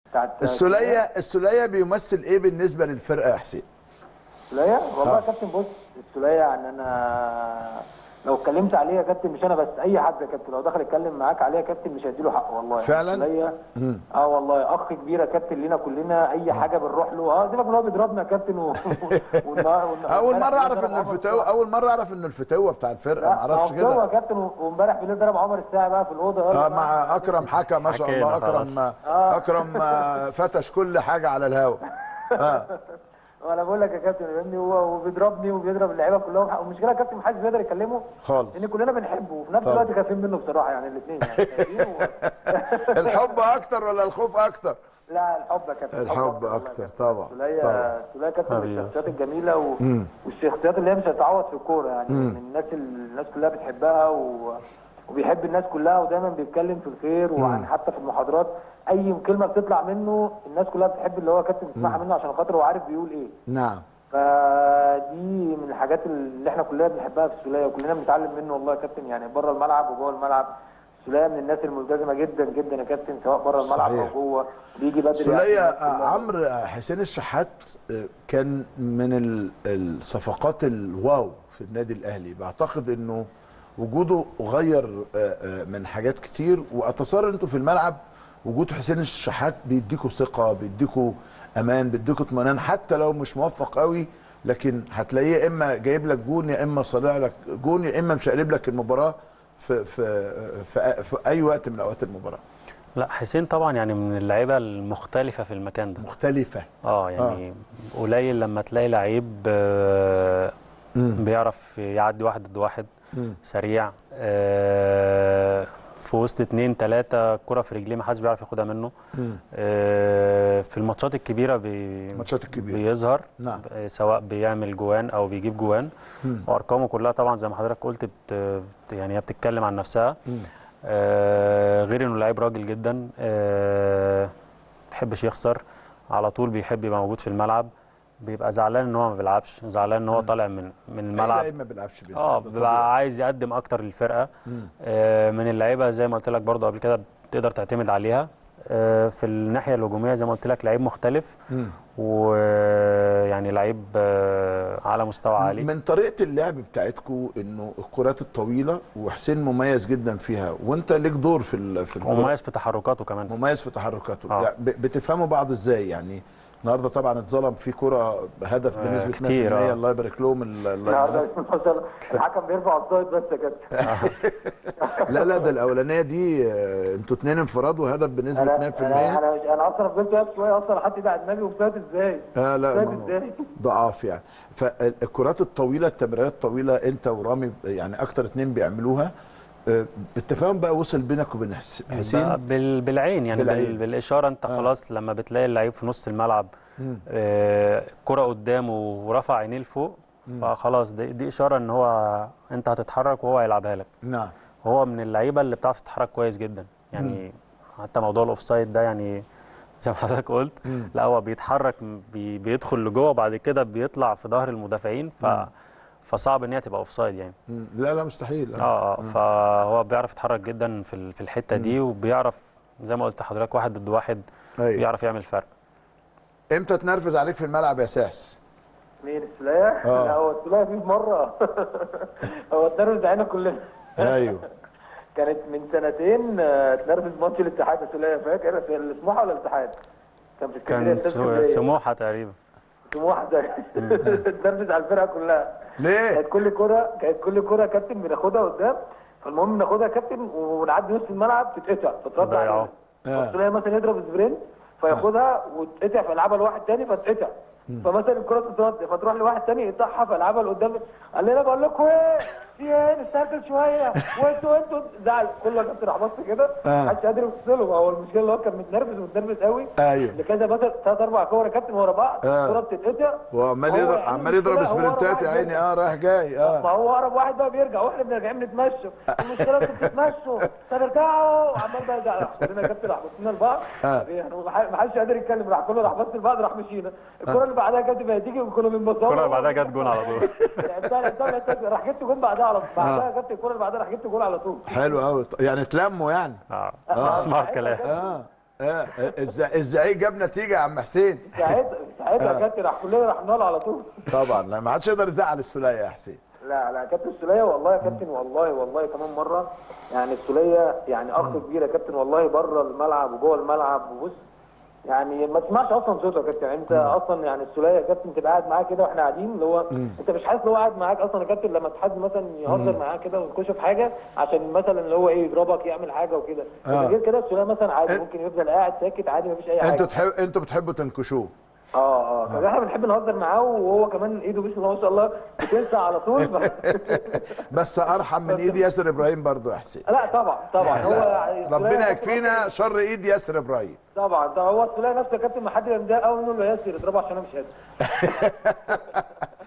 بتاعت السوليه السوليه بيمثل ايه بالنسبه للفرقه يا حسين السوليه والله يا كابتن بص السوليه يعني انا لو اتكلمت عليه يا كابتن مش انا بس اي حد يا كابتن لو دخل يتكلم معاك عليه يا كابتن مش هيديله حقه والله يعني فعلاً؟ السولية اه والله اخ كبير يا كابتن لينا كلنا اي حاجه بنروح له اه سيبك من هو بيضربنا يا كابتن و... والنهار- والنهار- اول مره امبارح اعرف بالليل ان ضرب عمر الفتاوى الساعي. اول مره اعرف ان الفتاوى بتاع الفرقه ما لا اعرفش ما هو كده يا كابتن و- وامبارح بالليل ضرب عمر الساعي بقى في الاوضه يلا اه بقى. مع اكرم حكى ما شاء الله حكينا اكرم خلاص. اكرم آه، فتش كل حاجه على الهوا اه وانا بقول لك يا كابتن فاهمني هو وبيضربني وبيضرب اللعيبه كلهم والمشكله يا كابتن محدش بيقدر يكلمه خالص ان كلنا بنحبه وفي نفس طبعا. الوقت خايفين منه بصراحه يعني الاثنين يعني الحب اكتر ولا الخوف اكتر لا الحب يا كابتن الحب والله أكتر، يا كابتن. طبعا، سولية طبعا. سولية كابتن من حبيبي. الشخصيات الجميله و... والشخصيات اللي هي مش هتتعوض في الكوره يعني من الناس اللي الناس كلها بتحبها و... وبيحب الناس كلها ودايما بيتكلم في الخير ويعني حتى في المحاضرات اي كلمه بتطلع منه الناس كلها بتحب اللي هو كابتن تسمعها منه عشان خاطر هو عارف بيقول ايه نعم فدي من الحاجات اللي احنا كلنا بنحبها في السوليه وكلنا بنتعلم منه والله يا كابتن يعني بره الملعب وجوه الملعب السوليه من الناس الملتزمه جدا جدا يا كابتن سواء بره الملعب صحيح. او جوه بيجي بدري سولية يعني آه، عمرو آه، حسين الشحات آه، كان من ال- الصفقات الواو في النادي الاهلي بعتقد انه وجوده غير آه، آه، من حاجات كتير واتصور انتوا في الملعب وجود حسين الشحات بيديكوا ثقه بيديكوا امان بيديكوا اطمئنان حتى لو مش موفق قوي لكن هتلاقيه يا اما جايب لك جون يا اما صالح لك جون يا اما مشقلب لك المباراه في في في, في اي وقت من اوقات المباراه لا حسين طبعا يعني من اللعيبه المختلفه في المكان ده مختلفه اه يعني قليل لما تلاقي لعيب آه، بيعرف يعدي واحد ضد واحد سريع آه، في وسط اتنين تلاتة كرة في رجليه ما حدش بيعرف ياخدها منه آه، في الماتشات الكبيرة بي الماتشات الكبيره بيظهر نعم. آه، سواء بيعمل جوان او بيجيب جوان وارقامه كلها طبعا زي ما حضرتك قلت بت بت- يعني هي بتتكلم عن نفسها آه غير انه لعيب راجل جدا آه ما بيحبش يخسر على طول بيحب يبقى موجود في الملعب بيبقى زعلان ان هو ما بيلعبش زعلان ان هو طالع من من الملعب لا ما بيلعبش بيزعل. اه ده طبيعي. بيبقى عايز يقدم اكتر للفرقه آه من اللعيبه زي ما قلت لك برضو قبل كده تقدر تعتمد عليها آه في الناحيه الهجوميه زي ما قلت لك لعيب مختلف ويعني لعيب آه على مستوى عالي من طريقه اللعب بتاعتكم انه الكرات الطويله وحسين مميز جدا فيها وانت ليك دور في ال- في الكرة. ومميز في تحركاته كمان مميز في تحركاته آه. يعني ب- بتفهموا بعض ازاي يعني النهارده طبعا اتظلم في كره هدف آه، بنسبه 100% كتير، آه. الله يبارك لهم ال- الله النهارده يرحمهم. ما شاء الله الحكم بيرفع الصوت بس يا كابتن لا لا ده الاولانيه دي آه، انتوا اتنين انفراد وهدف بنسبه 100% انا انا انا, أنا اصلا فضلت واقف شويه اصلا حطيت ايدي على دماغي وفات ازاي؟ آه لا فات ما هو ازاي؟ ضعاف يعني فالكرات الطويله التمريرات الطويله انت ورامي يعني اكتر اتنين بيعملوها آه، بالتفاهم بقى وصل بينك وبين حس- بقى حسين بال- بالعين يعني بالعين. بال- بالاشاره انت خلاص لما بتلاقي اللعيب في نص الملعب آه، كرة قدامه ورفع عينيه لفوق فخلاص دي, دي اشاره ان هو انت هتتحرك وهو هيلعبها لك نعم هو من اللعيبه اللي بتعرف تتحرك كويس جدا يعني حتى موضوع الاوفسايد ده يعني زي ما حضرتك قلت لا هو بيتحرك بي بيدخل لجوه وبعد كده بيطلع في ظهر المدافعين ف فصعب ان هي تبقى اوفسايد يعني مم. لا لا مستحيل اه اه فهو بيعرف يتحرك جدا في ال- في الحته دي وبيعرف زي ما قلت لحضرتك واحد ضد واحد أيوة. بيعرف يعمل فرق امتى تنرفز عليك في الملعب يا ساس مين السلاية؟ آه. لا هو السلاية فيه مرة هو اتنرفز علينا كلنا ايوه كانت من سنتين آه، اتنرفز ماتش الاتحاد السلاية فاكر في السموحة ولا الاتحاد؟ كان في اسكندرية كان استاد سو- اسكندرية. سموحه تقريبا سموحة ده اتنرفز على الفرقة كلها ليه؟ كانت كل كرة كانت كل كرة كابتن بناخدها قدام فالمهم ناخدها كابتن ونعدي نص الملعب تتقطع تترد ضيعوها. علينا آه. فالسلاية مثلا يضرب سبرنت فياخدها وتتقطع فيلعبها لواحد تاني فتتقطع فمثلا الكرة تترد فتروح لواحد تاني يقطعها فيلعبها لقدام قال لي انا بقول لكم ايه في ايه نستركل شويه وانتوا انتوا زعل كل ما كابتن راح بص كده آه. محدش قادر يفصله هو المشكله اللي هو كان متنرفز ومتنرفز قوي ايوه لكذا مثلا ثلاث اربع كور يا كابتن ورا بعض آه. الكرة بتتقطع وعمال هو يضرب يعني عمال يضرب المشكلة هو سبرنتات يا واحد عيني يرجع. اه رايح جاي ما اه هو اقرب واحد بقى بيرجع واحنا راجعين نتمشى المشكله انتوا بتتمشوا طب ارجعوا عمال بقى يرجع راح خدنا كابتن راح بصينا لبعض آه. يعني ما حدش قادر يتكلم راح كله راح بص لبعض راح مشينا الكره اللي بعدها كابتن بقى تيجي وكنا بنبصوا الكره اللي بعدها جت جون على طول لعبتها لعبتها لعبتها راح جبت جون بعدها على طول بعدها يا كابتن الكره اللي بعدها راح جبت جون على طول حلو قوي يعني اتلموا يعني اه اسمعوا الكلام اه آه، الز- الزعيق جاب نتيجه يا عم حسين ساعتها ساعتها يا كابتن راح كلنا رحنا له على طول طبعا لا ما حدش يقدر يزعل السوليه يا حسين لا لا كابتن السوليه والله يا كابتن والله والله كمان مره يعني السوليه يعني اخ كبير يا كابتن والله بره الملعب وجوه الملعب وبص يعني ما تسمعش اصلا صوته يا كابتن يعني انت اصلا يعني السوليه يا كابتن تبقى قاعد معاه كده واحنا قاعدين اللي هو انت مش حاسس ان هو قاعد معاك اصلا يا كابتن لما حد مثلا يهزر معاه كده ويخش في حاجه عشان مثلا اللي هو ايه يضربك يعمل حاجه وكده آه. غير كده السوليه مثلا عادي انت- ممكن يفضل قاعد ساكت عادي مفيش اي حاجه انتوا تحب انتوا بتحبوا تنكشوه اه اه فاحنا بنحب نهزر معاه وهو كمان ايده بسم الله ما شاء الله بتلسع على طول بس ارحم من ايد ياسر ابراهيم برضو يا حسين لا طبعا طبعا هو لا، السولية ربنا نفسه يكفينا شر ايد ياسر ابراهيم طبعا طبعا هو السوليه نفسه يا كابتن ما حد يبقى مضايق قوي نقول له ياسر اضربه عشان انا مش قادر